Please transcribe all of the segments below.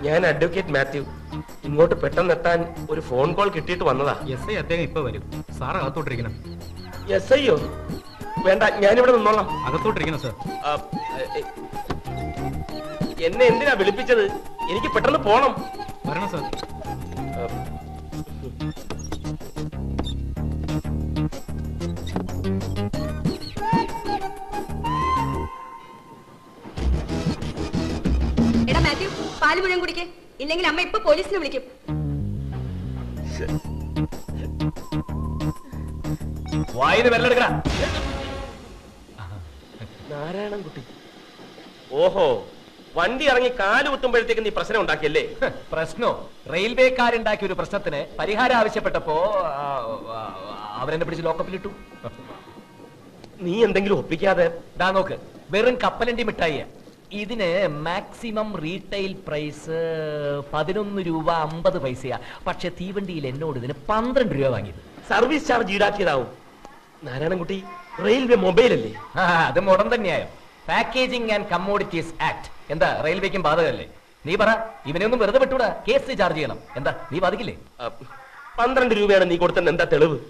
ഞാൻ അഡ്വക്കേറ്റ് മാത്യു ഇങ്ങോട്ട് പെട്ടെന്ന് എത്താൻ ഒരു ഫോൺ കോൾ കിട്ടിയിട്ട് വന്നതാ എസ് ഐ അദ്ദേഹം ഇപ്പൊ വരും സാർ അകത്തോട്ടിരിക്കണം എസ് ഐയോ വേണ്ട ഞാനിവിടെ നിന്നോളാം അകത്തോട്ടിരിക്കണം സാർ ആ, എ, എന്നെ എന്തിനാ വിളിപ്പിച്ചത് എനിക്ക് പെട്ടെന്ന് പോണം വരണം സാർ ആ, എടാ മാത്യു പാല് മുഴുവൻ കുടിക്ക് ഇല്ലെങ്കിൽ അമ്മ ഇപ്പൊ പോലീസിനെ വിളിക്കും വായിന്ന് വെല്ലെടുക്കടാ നാരായണൻകുട്ടി ഓഹോ വണ്ടി ഇറങ്ങി കാല് കുത്തുമ്പോഴത്തേക്ക് നീ പ്രശ്നം ഉണ്ടാക്കിയല്ലേ പ്രശ്നോ റെയിൽവേക്കാരുണ്ടാക്കിയ ഒരു പ്രശ്നത്തിന് പരിഹാരം ആവശ്യപ്പെട്ടപ്പോ ആ, ആ, അവരെന്നെ പിടിച്ച് ലോക്കപ്പിലിട്ടു നീ എന്തെങ്കിലും ഒപ്പിക്കാതെ ദാ നോക്ക് വെറും കപ്പലണ്ടി മിഠായി ഇതിന് മാക്സിമം റീറ്റെയിൽ പ്രൈസ് പതിനൊന്ന് രൂപ അമ്പത് പൈസയാ പക്ഷെ തീവണ്ടിയിൽ എന്നോട് ഇതിന് പന്ത്രണ്ട് രൂപ വാങ്ങിയത് സർവീസ് ചാർജ് ഈടാക്കിയതാവും നാരായണൻകുട്ടി റെയിൽവേ മൊബൈൽ അല്ലേ ആ, അത് മുടം തന്നെയായോ പാക്കേജിംഗ് ആൻഡ് കമ്മോഡിറ്റീസ് ആക്ട് എന്താ റെയിൽവേക്കും ബാധകല്ലേ നീ പറ ഇവനെ ഒന്നും വെറുതെ വിട്ടൂടാ കേസ് ചാർജ് ചെയ്യണം എന്താ നീ ബാധിക്കില്ലേ ആ, പന്ത്രണ്ട് രൂപയാണ് നീ കൊടുത്തത് എന്താ തെളിവ്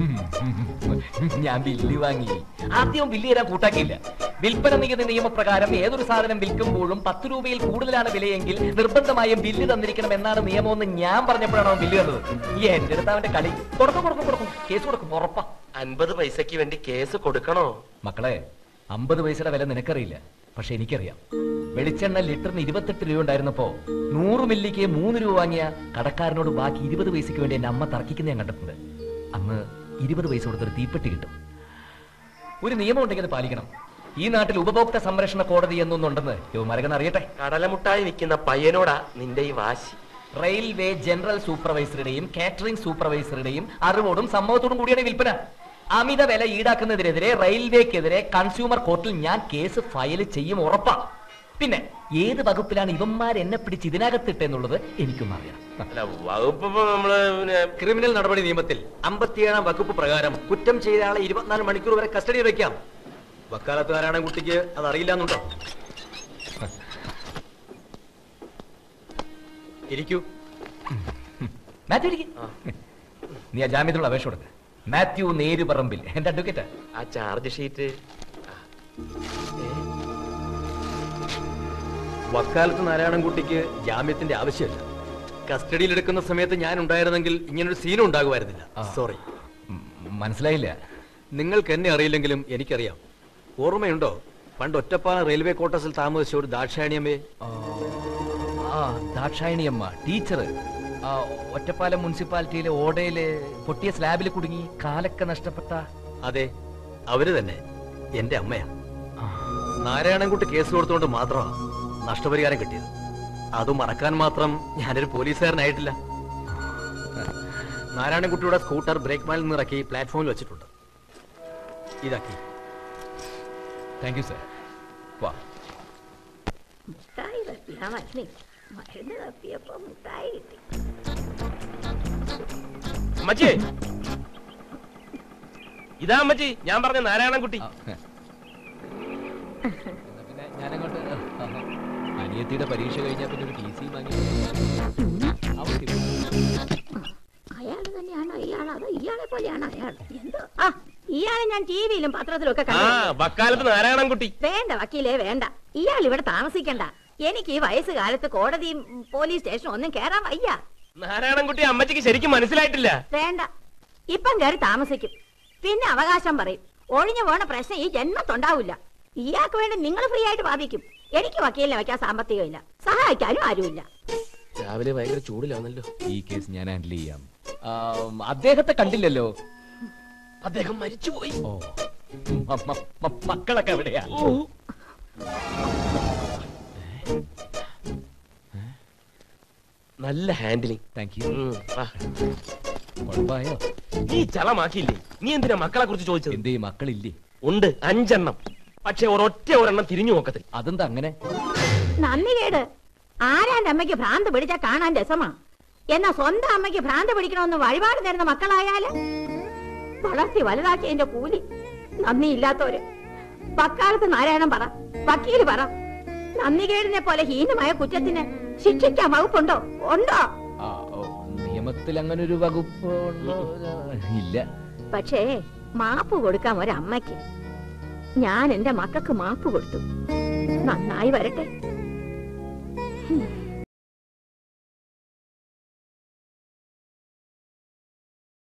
ഞാൻ ബില്ല് വാങ്ങി ആദ്യം ബില്ല് തരാൻ കൂട്ടാക്കിയില്ല വിൽപ്പന നികുതി നിയമപ്രകാരം ഏതൊരു സാധനം വിൽക്കുമ്പോഴും പത്ത് രൂപയിൽ കൂടുതലാണ് വിലയെങ്കിൽ നിർബന്ധമായും ബില്ല് തന്നിരിക്കണം എന്നാണ് നിയമമെന്ന് ഞാൻ പറഞ്ഞപ്പോഴാണ് അവൻ ബില്ല് തന്നത് ഈ എന്റെ അടുത്ത് അവന്റെ കളി കൊടുക്കും കൊടുക്കും കൊടുക്കും കേസ് കൊടുക്കും ഉറപ്പാ അൻപത് പൈസക്ക് വേണ്ടി കേസ് കൊടുക്കണോ മക്കളെ അമ്പത് പൈസയുടെ വില നിനക്കറിയില്ല പക്ഷെ എനിക്കറിയാം വെളിച്ചെണ്ണ ലിറ്ററിന് ഇരുപത്തെട്ട് രൂപ ഉണ്ടായിരുന്നപ്പോ നൂറ് മില്ലിക്ക് മൂന്ന് രൂപ വാങ്ങിയ കടക്കാരനോട് ബാക്കി ഇരുപത് പൈസക്ക് വേണ്ടി എന്റെ അമ്മ തർക്കിക്കുന്ന ഞാൻ കണ്ടിട്ടുണ്ട് അന്ന് ഇരുപത് പൈസ കൊടുത്തൊരു തീപ്പെട്ടി കിട്ടും ഒരു നിയമം ഉണ്ടെങ്കിൽ അത് പാലിക്കണം ഈ നാട്ടിൽ ഉപഭോക്തൃ സംരക്ഷണ കോടതി എന്നൊന്നുണ്ടെന്ന് യുവമാരകൻ അറിയട്ടെ കടലമുട്ടായി വിൽക്കുന്ന പയ്യനോടാ നിന്റെ ഈ വാശി റെയിൽവേ ജനറൽ സൂപ്പർവൈസറുടെയും കാറ്ററിംഗ് സൂപ്പർവൈസറുടെയും അറിവോടും സമ്മതത്തോടും കൂടിയാണ് ഈ വിൽപ്പന അമിത വില ഈടാക്കുന്നതിനെതിരെ റെയിൽവേക്കെതിരെ കൺസ്യൂമർ കോർട്ടിൽ ഞാൻ കേസ് ഫയൽ ചെയ്യും ഉറപ്പാ പിന്നെ ഏത് വകുപ്പിലാണ് ഇവന്മാർ എന്നെ പിടിച്ച് ഇതിനകത്തിട്ടെന്നുള്ളത് എനിക്കൊന്നും അറിയാം അല്ല വകുപ്പ് ഇപ്പൊ നമ്മള് പിന്നെ ക്രിമിനൽ നടപടി നിയമത്തിൽ അമ്പത്തിയേഴാം വകുപ്പ് പ്രകാരം കുറ്റം ചെയ്ത ആളെ ഇരുപത്തിനാല് മണിക്കൂർ വരെ കസ്റ്റഡിയിൽ വെക്കാം വക്കാലത്ത് നാരായണൻ കുട്ടിക്ക് അത് അറിയില്ല എന്നുണ്ടോ ഇരിക്കൂ മാത്യു ഇരിക്ക്. നീ ആ ജാമ്യത്തിലുള്ള അപേക്ഷ കൊടുക്ക മാത്യു നേരുപറമ്പിൽ എന്റെ അഡ്വക്കേറ്റാ ആ ചാർജ് ഷീറ്റ് വക്കാലത്ത് നാരായണൻ കുട്ടിക്ക് ജാമ്യത്തിന്റെ ആവശ്യമില്ല കസ്റ്റഡിയിൽ എടുക്കുന്ന സമയത്ത് ഞാൻ ഉണ്ടായിരുന്നെങ്കിൽ ഇങ്ങനൊരു സീനും ഉണ്ടാകുമായിരുന്നില്ല ആ. സോറി ഉം, മനസ്സിലായില്ല നിങ്ങൾക്ക് എന്നെ അറിയില്ലെങ്കിലും എനിക്കറിയാം ഓർമ്മയുണ്ടോ പണ്ട് ഒറ്റപ്പാലം റെയിൽവേ ക്വാർട്ടേഴ്സിൽ താമസിച്ച ഒരു ദാക്ഷായണിയമ്മയെ ആ, ആ ദാക്ഷായണിയമ്മ ടീച്ചർ ഒറ്റപ്പാലം മുനിസിപ്പാലിറ്റിയിലെ ഓടയില് പൊട്ടിയ സ്ലാബിൽ കുടുങ്ങി കാലൊക്കെ നഷ്ടപ്പെട്ട അതെ അവര് തന്നെ എന്റെ അമ്മയാ നാരായണൻകുട്ടി കേസ് കൊടുത്തുകൊണ്ട് മാത്രമാ നഷ്ടപരിഹാരം കിട്ടിയത് അത് മറക്കാൻ മാത്രം ഞാനൊരു പോലീസുകാരനായിട്ടില്ല നാരായണൻകുട്ടിയുടെ സ്കൂട്ടർ ബ്രേക്ക് മാലിൽ നിന്ന് ഇറക്കി പ്ലാറ്റ്ഫോമിൽ വെച്ചിട്ടുണ്ട് ഇതാക്കി താങ്ക് യു സർ വാ മുട്ടായി തപ്പിയാ മരുന്ന് മരുന്ന് തപ്പിയപ്പോ മുട്ടായി കിട്ടി അമ്മച്ചി ഇതാ അമ്മച്ചി ഞാൻ പറഞ്ഞ നാരായണൻകുട്ടി ആ, ഹെ. എന്നാ പിന്നെ ഞാനങ്ങോട്ട് അനിയത്തിയുടെ പരീക്ഷ കഴിഞ്ഞാൽ പിന്നെ ഒരു ടി സി വാങ്ങി അവൾക്ക് അയാള് തന്നെയാണോ ഇയാളോ അതോ ഇയാളെ പോലെയാണോ അയാൾ എന്തോ ആ ഇയാളെ ഞാൻ ടിവിയിലും പത്രത്തിലും ഒക്കെ ആ കണ്ടു വക്കാലത്ത് നാരായണൻകുട്ടി വേണ്ട വക്കീലേ വേണ്ട ഇയാൾ ഇവിടെ താമസിക്കണ്ട എനിക്ക് ഈ വയസ്സുകാലത്ത് കോടതിയും ഉം, പോലീസ് സ്റ്റേഷനും ഒന്നും കേറാൻ വയ്യ നാരായണൻകുട്ടി അമ്മച്ചിക്ക് ശരിക്കും മനസ്സിലായിട്ടില്ല വേണ്ട ഇപ്പം കയറി താമസിക്കും പിന്നെ അവകാശം പറയും ഒഴിഞ്ഞു പോണ പ്രശ്നം ഈ ജന്മത്തുണ്ടാവില്ല ഇയാൾക്ക് വേണ്ടി നിങ്ങൾ ഫ്രീ ആയിട്ട് വാദിക്കും എനിക്ക് വക്കീലിനെ വയ്ക്കാൻ സാമ്പത്തികമില്ല സഹായിക്കാനും ആരുമില്ല രാവിലെ ഭയങ്കര ചൂടിലാണല്ലോ ഈ കേസ് ഞാൻ ഹാൻഡിൽ ചെയ്യാം ആ, അദ്ദേഹത്തെ കണ്ടില്ലല്ലോ അദ്ദേഹം മരിച്ചുപോയി ഓ മ- മ- മ- മക്കളൊക്കെ എവിടെയാ നല്ല ഹാൻഡിലിംഗ് താങ്ക് യു കുഴപ്പമായോ നീ ചളമാക്കിയില്ലേ നീ എന്തിനാ മക്കളെ കുറിച്ച് ചോദിച്ചത് എന്തേ മക്കളില്ലേ ഉണ്ട് അഞ്ചെണ്ണം പക്ഷെ ഒരൊറ്റ ഒരെണ്ണം തിരിഞ്ഞു നോക്കത്തില്ല അതെന്താ അങ്ങനെ നന്ദി കേട് ആരാന്റെ അമ്മയ്ക്ക് ഭ്രാന്ത് പിടിച്ചാ കാണാൻ രസമാ എന്നാ സ്വന്തം അമ്മയ്ക്ക് ഭ്രാന്ത് പിടിക്കണമെന്ന് വഴിപാട് നേരുന്ന മക്കളായാല് വളർത്തി വലുതാക്കിയതിന്റെ കൂലി നന്ദിയില്ലാത്തവര് വക്കാലത്ത് നാരായണൻ പറ വക്കീല് പറ നന്ദികേടിനെ പോലെ ഹീനമായ കുറ്റത്തിന് ശിക്ഷിക്കാൻ വകുപ്പുണ്ടോ ഉണ്ടോ ആ, ഓ, നിയമത്തിൽ അങ്ങനെ ഒരു വകുപ്പ് ഉണ്ടോ? ഇല്ല പക്ഷേ മാപ്പ് കൊടുക്കാം ഒരമ്മയ്ക്ക് ഞാൻ എന്റെ മക്കൾക്ക് മാപ്പ് കൊടുത്തു നന്നായി വരട്ടെ ഉം.